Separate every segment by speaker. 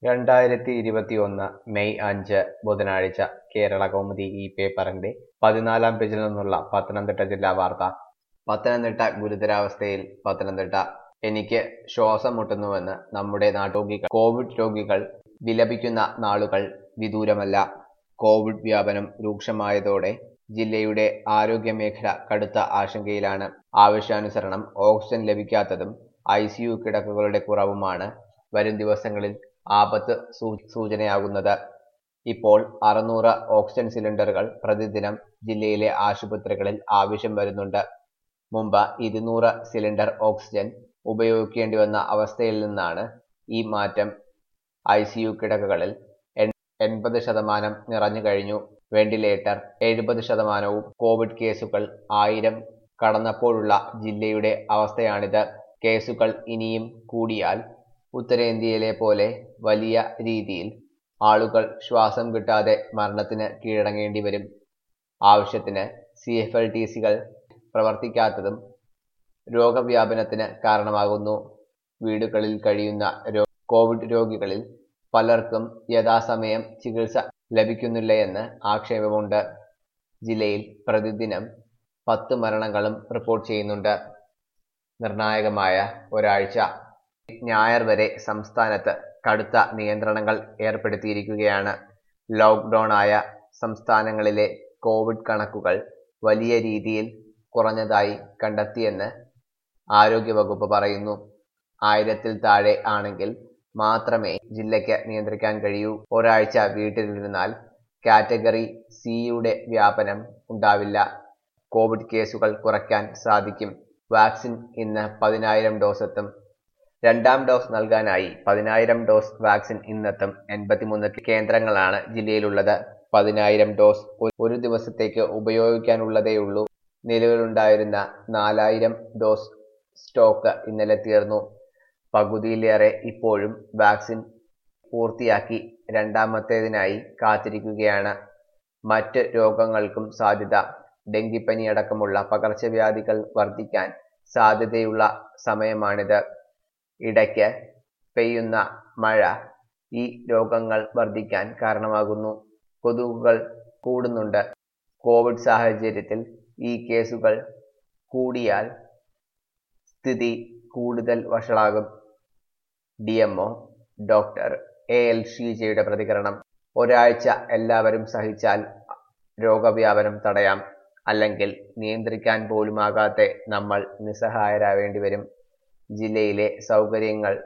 Speaker 1: രണ്ടായിരത്തി ഇരുപത്തിയൊന്ന് മെയ് അഞ്ച് ബുധനാഴ്ച കേരള കൗമുദി ഈ പേപ്പറിന്റെ പതിനാലാം പേജിൽ നിന്നുള്ള പത്തനംതിട്ട ജില്ലാ വാർത്ത പത്തനംതിട്ട ഗുരുതരാവസ്ഥയിൽ പത്തനംതിട്ട എനിക്ക് ശ്വാസം മുട്ടുന്നുവെന്ന് നമ്മുടെ നാട്ടുരോഗികൾ കോവിഡ് രോഗികൾ വിലപിക്കുന്ന നാളുകൾ വിദൂരമല്ല കോവിഡ് വ്യാപനം രൂക്ഷമായതോടെ ജില്ലയുടെ ആരോഗ്യ മേഖല കടുത്ത ആശങ്കയിലാണ് ആവശ്യാനുസരണം ഓക്സിജൻ ലഭിക്കാത്തതും ഐ സി യു കിടക്കകളുടെ കുറവുമാണ് വരും ദിവസങ്ങളിൽ ആപത്ത് സൂ- സൂചനയാകുന്നത് ഇപ്പോൾ അറുന്നൂറ് ഓക്സിജൻ സിലിണ്ടറുകൾ പ്രതിദിനം ജില്ലയിലെ ആശുപത്രികളിൽ ആവശ്യം വരുന്നുണ്ട് മുമ്പ് ഇരുന്നൂറ് സിലിണ്ടർ ഓക്സിജൻ ഉപയോഗിക്കേണ്ടി വന്ന അവസ്ഥയിൽ നിന്നാണ് ഈ മാറ്റം ഐ സി യു കിടക്കകളിൽ എൺ- എൺപത് ശതമാനം നിറഞ്ഞു കഴിഞ്ഞു വെന്റിലേറ്റർ എഴുപത് ശതമാനവും കോവിഡ് കേസുകൾ ആയിരം കടന്നപ്പോഴുള്ള ജില്ലയുടെ അവസ്ഥയാണിത് കേസുകൾ ഇനിയും കൂടിയാൽ ഉത്തരേന്ത്യയിലെ പോലെ വലിയ രീതിയിൽ ആളുകൾ ശ്വാസം കിട്ടാതെ മരണത്തിന് കീഴടങ്ങേണ്ടി വരും ആവശ്യത്തിന് സി എഫ് എൽ ടി സികൾ പ്രവർത്തിക്കാത്തതും രോഗവ്യാപനത്തിന് കാരണമാകുന്നു വീടുകളിൽ കഴിയുന്ന രോ- കോവിഡ് രോഗികളിൽ പലർക്കും യഥാസമയം ചികിത്സ ലഭിക്കുന്നില്ലയെന്ന് ആക്ഷേപമുണ്ട് ജില്ലയിൽ പ്രതിദിനം പത്ത് മരണങ്ങളും റിപ്പോർട്ട് ചെയ്യുന്നുണ്ട് നിർണായകമായ ഒരാഴ്ച ഞായർ വരെ സംസ്ഥാനത്ത് കടുത്ത നിയന്ത്രണങ്ങൾ ഏർപ്പെടുത്തിയിരിക്കുകയാണ് ലോക്ക്ഡൌൺ ആയ സംസ്ഥാനങ്ങളിലെ കോവിഡ് കണക്കുകൾ വലിയ രീതിയിൽ കുറഞ്ഞതായി കണ്ടെത്തിയെന്ന് ആരോഗ്യവകുപ്പ് പറയുന്നു ആയിരത്തിൽ താഴെ ആണെങ്കിൽ മാത്രമേ ജില്ലയ്ക്ക് നിയന്ത്രിക്കാൻ കഴിയൂ ഒരാഴ്ച വീട്ടിലിരുന്നാൽ കാറ്റഗറി സിയുടെ വ്യാപനം ഉണ്ടാവില്ല കോവിഡ് കേസുകൾ കുറയ്ക്കാൻ സാധിക്കും വാക്സിൻ ഇന്ന് പതിനായിരം ഡോസ് എത്തും രണ്ടാം ഡോസ് നൽകാനായി പതിനായിരം ഡോസ് വാക്സിൻ ഇന്നെത്തും എൺപത്തിമൂന്ന് കേന്ദ്രങ്ങളാണ് ജില്ലയിലുള്ളത് പതിനായിരം ഡോസ് ഒരു- ഒരു ദിവസത്തേക്ക് ഉപയോഗിക്കാനുള്ളതേയുള്ളൂ നിലവിലുണ്ടായിരുന്ന നാലായിരം ഡോസ് സ്റ്റോക്ക് ഇന്നലെ തീർന്നു പകുതിയിലേറെ ഇപ്പോഴും വാക്സിൻ പൂർത്തിയാക്കി രണ്ടാമത്തേതിനായി കാത്തിരിക്കുകയാണ് മറ്റ് രോഗങ്ങൾക്കും സാധ്യത ഡെങ്കിപ്പനി അടക്കമുള്ള പകർച്ചവ്യാധികൾ വർദ്ധിക്കാൻ സാധ്യതയുള്ള സമയമാണിത് ഇടയ്ക്ക് പെയ്യുന്ന മഴ ഈ രോഗങ്ങൾ വർദ്ധിക്കാൻ കാരണമാകുന്നു കൊതുകുകൾ കൂടുന്നുണ്ട് കോവിഡ് സാഹചര്യത്തിൽ ഈ കേസുകൾ കൂടിയാൽ സ്ഥിതി കൂടുതൽ വഷളാകും D M O doctor A L ഷീജയുടെ പ്രതികരണം ഒരാഴ്ച എല്ലാവരും സഹിച്ചാൽ രോഗവ്യാപനം തടയാം അല്ലെങ്കിൽ നിയന്ത്രിക്കാൻ പോലുമാകാതെ നമ്മൾ നിസ്സഹായരാവേണ്ടി വരും ജില്ലയിലെ സൗകര്യങ്ങൾ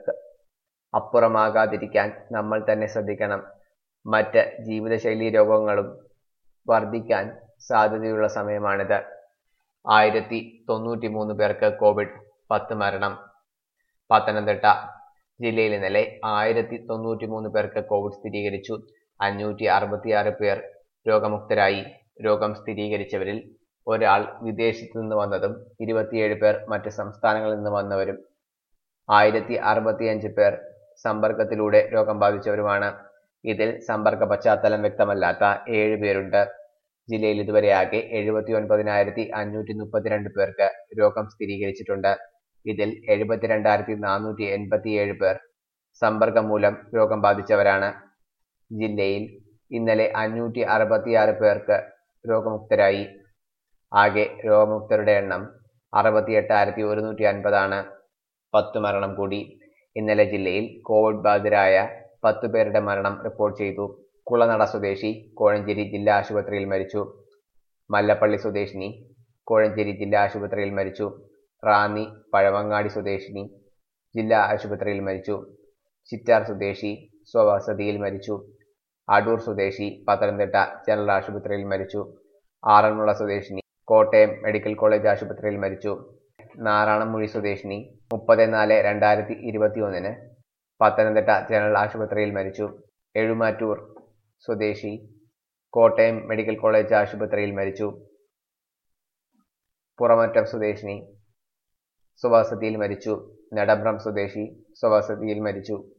Speaker 1: അപ്പുറമാകാതിരിക്കാൻ നമ്മൾ തന്നെ ശ്രദ്ധിക്കണം മറ്റ് ജീവിതശൈലി രോഗങ്ങളും വർദ്ധിക്കാൻ സാധ്യതയുള്ള സമയമാണിത് ആയിരത്തി തൊണ്ണൂറ്റി മൂന്ന് പേർക്ക് കോവിഡ് പത്ത് മരണം പത്തനംതിട്ട ജില്ലയിൽ ഇന്നലെ ആയിരത്തി തൊണ്ണൂറ്റി മൂന്ന് പേർക്ക് കോവിഡ് സ്ഥിരീകരിച്ചു അഞ്ഞൂറ്റി അറുപത്തിയാറ് പേർ രോഗമുക്തരായി രോഗം സ്ഥിരീകരിച്ചവരിൽ ഒരാൾ വിദേശത്തു നിന്ന് വന്നതും ഇരുപത്തിയേഴ് പേർ മറ്റ് സംസ്ഥാനങ്ങളിൽ നിന്ന് വന്നവരും ആയിരത്തി അറുപത്തിയഞ്ച് പേർ സമ്പർക്കത്തിലൂടെ രോഗം ബാധിച്ചവരുമാണ് ഇതിൽ സമ്പർക്ക പശ്ചാത്തലം വ്യക്തമല്ലാത്ത ഏഴ് പേരുണ്ട് ജില്ലയിൽ ഇതുവരെ ആകെ എഴുപത്തി ഒൻപതിനായിരത്തി അഞ്ഞൂറ്റി മുപ്പത്തിരണ്ട് പേർക്ക് രോഗം സ്ഥിരീകരിച്ചിട്ടുണ്ട് ഇതിൽ എഴുപത്തിരണ്ടായിരത്തി നാനൂറ്റി എൺപത്തിയേഴ് പേർ സമ്പർക്കം മൂലം രോഗം ബാധിച്ചവരാണ് ജില്ലയിൽ ഇന്നലെ അഞ്ഞൂറ്റി അറുപത്തിയാറ് പേർക്ക് രോഗമുക്തരായി ആകെ രോഗമുക്തരുടെ എണ്ണം അറുപത്തി എട്ടായിരത്തി ഒരുന്നൂറ്റി അൻപതാണ് പത്ത് മരണം കൂടി ഇന്നലെ ജില്ലയിൽ കോവിഡ് ബാധിതരായ പത്ത് പേരുടെ മരണം റിപ്പോർട്ട് ചെയ്തു കുളനട സ്വദേശി കോഴഞ്ചേരി ജില്ലാ ആശുപത്രിയിൽ മരിച്ചു മല്ലപ്പള്ളി സ്വദേശിനി കോഴഞ്ചേരി ജില്ലാ ആശുപത്രിയിൽ മരിച്ചു റാന്നി പഴവങ്ങാടി സ്വദേശിനി ജില്ലാ ആശുപത്രിയിൽ മരിച്ചു ചിറ്റാർ സ്വദേശി സ്വവസതിയിൽ മരിച്ചു അടൂർ സ്വദേശി പത്തനംതിട്ട ജനറൽ ആശുപത്രിയിൽ മരിച്ചു ആറന്മുള സ്വദേശിനി കോട്ടയം മെഡിക്കൽ കോളേജ് ആശുപത്രിയിൽ മരിച്ചു നാറാണംമൂഴി സ്വദേശിനി മുപ്പത് നാല് രണ്ടായിരത്തി ഇരുപത്തി ഒന്നിന് പത്തനംതിട്ട ജനറൽ ആശുപത്രിയിൽ മരിച്ചു എഴുമാറ്റൂർ സ്വദേശി കോട്ടയം മെഡിക്കൽ കോളേജ് ആശുപത്രിയിൽ മരിച്ചു പുറമറ്റം സ്വദേശിനി സ്വവസതിയിൽ മരിച്ചു നെടമ്പ്രം സ്വദേശി സ്വവസതിയിൽ മരിച്ചു